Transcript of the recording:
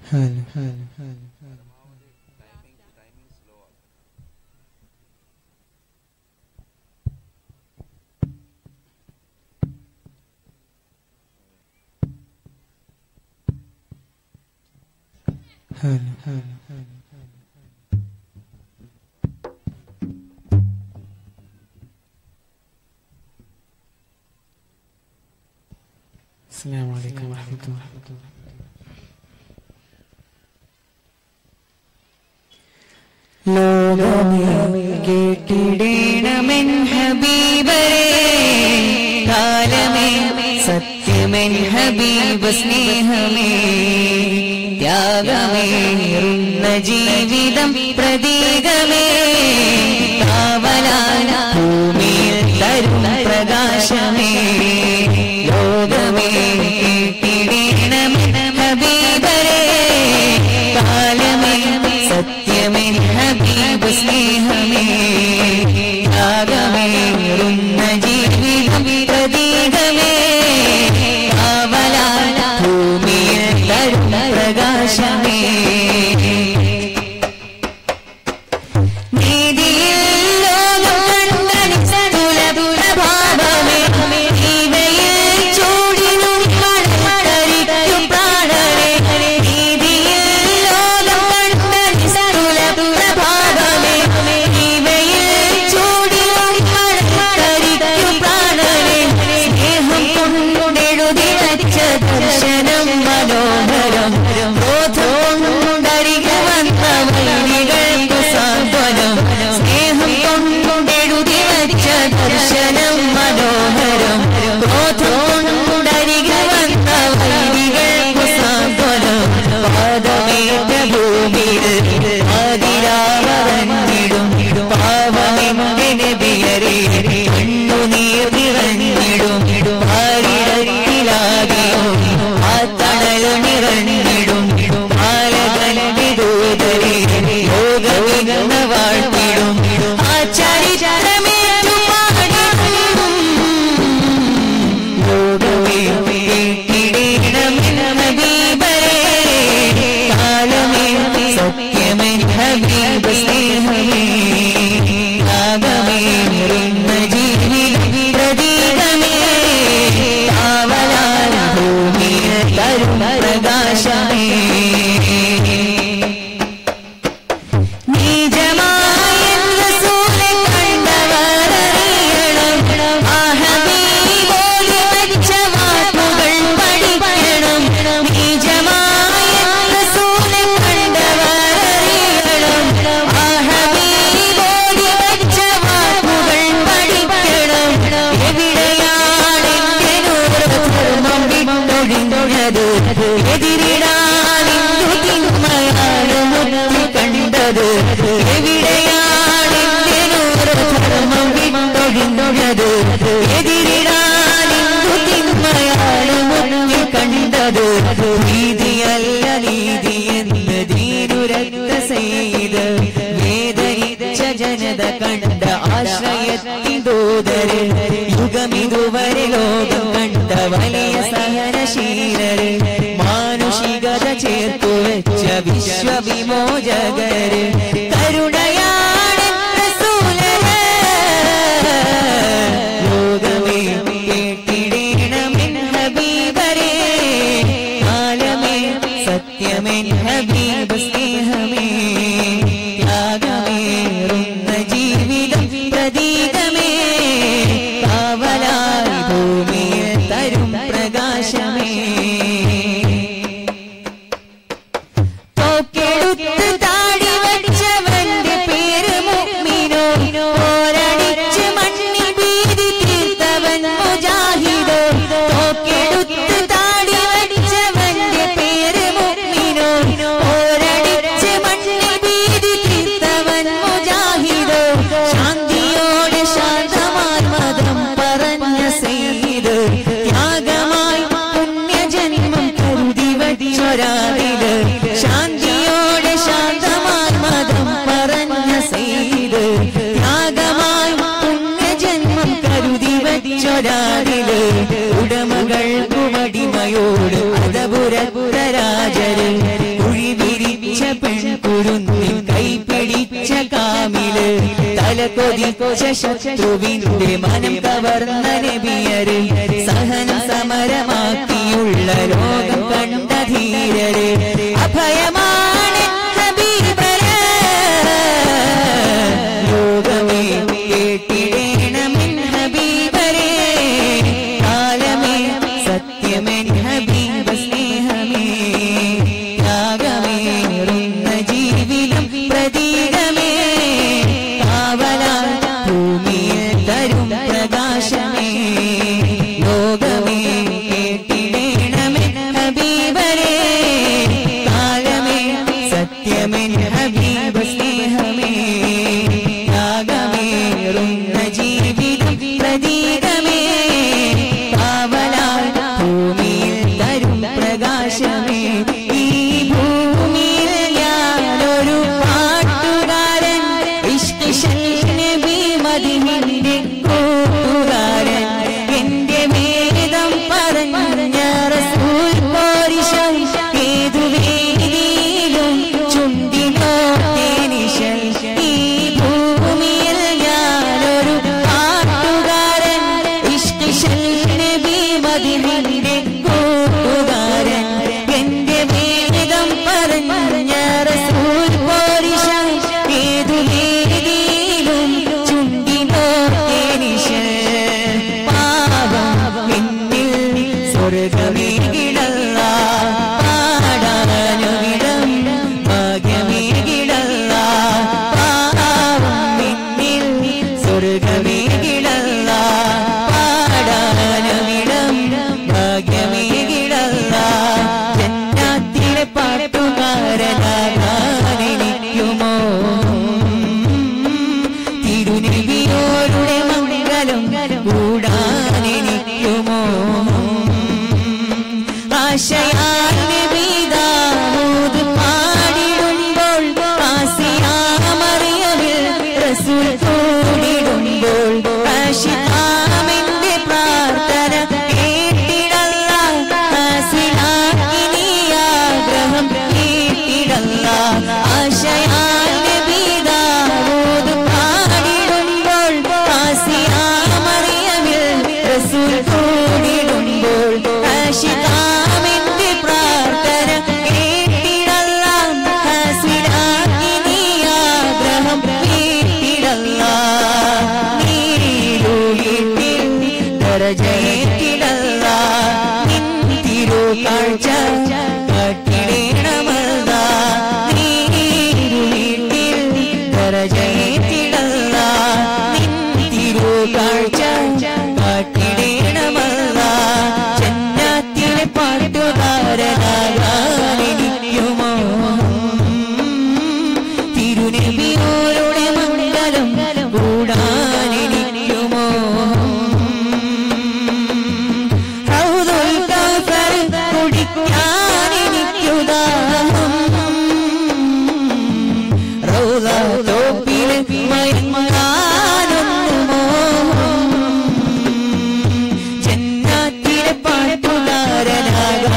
Hello hello hello hello hello hello السلام عليكم ورحمة الله ലോകമേ കേട്ടിടേണമെൻ ഹബീബരേ കാലമേ സത്യമെൻ ഹബീബ് സ്നേഹമേ ത്യാഗമേറുന്ന ജീവിതം പ്രതീകമേ കാവലാന ഭൂമിയിൽ തരും പ്രകാശമേ ലോകമേ കേട്ടിടേണമെൻ ഹബീബരേ കാലമേ സത്യമേ ഹബീബ് സ്നേഹമേ ത്യാഗമേറുന്ന ജീവിതം പ്രതീകമേ കാവലാല ഭൂമിയിൽ തരും പ്രകാശമേ നീതിയിൽ ലോകം കണ്ടടിച്ച തുലതുലഭാവമേ നീവയിൽ ചൂടിനും മഴത്തരിക്കും പ്രാണനെ നീതിയിൽ ലോകം കണ്ടടിച്ച തുലതുലഭാവമേ നീവയിൽ ചൂടിനും മഴത്തരിക്കും പ്രാണനെ സ്നേഹം കൊണ്ടെഴുതി വച്ച ദർശനം മനോഹരം ബോധം കൊണ്ടരികെ വന്ന വൈരികൾക്ക് സാന്ത്വനം സ്നേഹം കൊണ്ടെഴുതി വച്ച ദർശനം മനോഹരം ബോധം കൊണ്ടരികെ വന്ന വൈരികൾക്ക് സാന്ത്വനം പാദമേറ്റ ഭൂമിയിൽ ആതിരാവന്നിടും പാവമെങ്ങനെ ബിയറി കണ്ണുനീർ നിറഞ്ഞിടും ആരിടത്തിലാകെയോ ആ തണൽ നിറഞ്ഞിടും ആലകലവിദൂതരെ യോഗവിഘ്ന വാഴ്ത്തിടും ആ ചരിത്രമേറ്റു പാടിടും ലോകമേ കേട്ടിടേണമെൻ ഹബീബരേ കാലമേ സത്യമേ ഹബീബ് സ്നേഹമേ ത്യാഗമേറുന്ന ജീവിതം പ്രതീകമേ കാവലാൽ ഭൂമിയിൽ തരും പ്രകാശമേ നീജമായ റസൂലെ കണ്ടവരറിയണം ആ ഹബീബോലി വച്ച വാക്കുകൾ പഠിക്കണം നീജമായ റസൂലെ കണ്ടവരറിയണം ആ ഹബീബോലി വച്ച വാക്കുകൾ പഠിക്കണം എവിടെയാണ് എന്റെ നൂറധർമ്മം വിട്ടൊഴിഞ്ഞത് എതിരിടാനിന്നു തിന്മയാണ് മുന്നിൽ കണ്ടത് എവിടെയാണ് എന്റെ നൂറധർമ്മം വിട്ടൊഴിഞ്ഞത് എതിരിടാനിന്നു തിന്മയാണ് മുന്നിൽ കണ്ടത് നീതിയല്ല നീതി എന്ന് ദീനുരക്ത ചെയ്ത് വേദനിച്ച ജനത കണ്ട ആശ്രയത്തിൻ ദൂതര് യുഗമിതുവരെ ലോകം കണ്ട വലിയ സഹനശീലര് മാനുഷികത ചേർത്തു വെച്ച വിശ്വവിമോചകര് കരുണയാണ് റസൂലര്. ലോകമേ കേട്ടിടേണമെൻ ഹബീബരേ കാലമേ സത്യമേ ഹബീബ് സ്നേഹമേ ത്യാഗമേറുന്ന ജീവിതം പ്രതീകമേ കാവലായി ഭൂമിയിൽ തരും പ്രകാശമേ തോക്കെടുത്ത് താടി വച്ചവന്റെ പേര് മുഅ്മിനോ പോരടിച്ച് മണ്ണിൽ ഭീതി തീർത്തവൻ മുജാഹിദോ തോക്കെടുത്ത് താടി വച്ചവന്റെ പേര് മുഅ്മിനോ പോരടിച്ച് മണ്ണിൽ ഭീതി തീർത്തവൻ മുജാഹിദോ ശാന്തിയോടെ ശാന്തമായി മതം പറഞ്ഞ സെയ്ത് ത്യാഗമായി പുണ്യജന്മം കരുതി വച്ചൊരാളില് ശാന്തിയോടെ ശാന്തമായി മതം പറഞ്ഞ സെയ്ത് ത്യാഗമായി പുണ്യജന്മം കരുതി വച്ചൊരാളില് ഉടമകൾക്കു മടിമയോട് അതപുരപുരരാജര് കുഴി വേള കൊതിച്ച ശത്രുവിന്റെ മനം കവർന്ന നബിയരെ സഹനം സമരമാക്കിയുള്ള ലോകം കണ്ട ധീരരെ അഭയമാണ് ഹബീബരെ ലോകമേ കേട്ടിടേണമെൻ ഹബീബരെ കാലമേ സത്യമെൻ ഹബീബ സ്നേഹമേ ത്യാഗമേറുന്ന ജീവിതം പ്രതീകമേ കാവലാൽ ഭൂമിയിൽ തരും പ്രകാശമേ ലോകമേ കേട്ടിടേണമെൻ ഹബീബരെ കാലമേ സത്യമെൻ ഹബീബ സ്നേഹമേ ത്യാഗമേറുന്ന ജീവിതം പ്രതീകമേ കാവലാൽ ഭൂമിയിൽ തരും പ്രകാശമേ ഈ ഭൂമിയിൽ ഞാനൊരു പാട്ടുകാരൻ ഇഷ്ടനബി മദിഹിന്റെ കൂട്ടുകാരൻ എന്റെ വേദം പറഞ്ഞ റസൂൽ പോരിശം ഏതു വേദിയിലും ചുണ്ടിലോ തേനിശൽ ഈ ഭൂമിയിൽ ഞാനൊരു പാട്ടുകാരൻ ഇഷ്ടനബി മദിഹിന്റെ കൂട്ടുകാരൻ എന്റെ വേദം പറഞ്ഞ റസൂൽ പോരിശം ഏതു വേദിയിലും ചുണ്ടിലോ തേനിശൽ പാപം എന്നിൽ സ്വർഗമേ കിടല്ല പാടാനുവിടം ഭാഗ്യമേ കിടല്ല പാപം എന്നിൽ സ്വർഗമേ കിടല്ല പാടാനുവിടം ഭാഗ്യമേ കിടല്ല ജന്നാത്തിലെ പാട്ടുകാരനാകാനെനിക്കുമോ തിരുനബിയോരുടെ മംഗലം കൂടാനെനിക്കുമോ ആശയാൽ നബിദാവൂദ് പാടിടുമ്പോൾ ആസിയാമറിയവിൽ റസൂൽ കൂടിടുമ്പോൾ ആശിതാമെന്റെ പ്രാർത്ഥന കേട്ടിടല്ല ആസിലാക്കി നീ ആഗ്രഹം കേട്ടിടല്ല ആശയാൽ നബിദാവൂദ് പാടിടുമ്പോൾ ആസിയാമറിയവിൽ റസൂൽ കൂടിടുമ്പോൾ ആശിതാമെന്റെ പ്രാർത്ഥന കേട്ടിടല്ല ആസിലാക്കി നീ ആഗ്രഹം കേട്ടിടല്ല നീരുളിട്ടിൽ ദരജയേറ്റിടല്ല നിൻ തിരുകാഴ്ച കാട്ടിടേണമല്ല നീരുളിട്ടിൽ ദരജയേറ്റിടല്ല നിൻ തിരുകാഴ്ച കാട്ടിടേണമല്ല ചെന്നാത്തിലെ പാട്ടുകാരനാകാനെനിക്കുമോ തിരുനബിയോരുടെ മംഗലം കൂടാനെനിക്കുമോ ഹൗദുൽ കൗസർ കുടിക്കാനെനിക്കുദാഹം റൗദ തോപ്പിൽ മയങ്ങാനൊന്നു മോഹം ജന്നാത്തിലെ പാട്ടുകാരനാകാൻ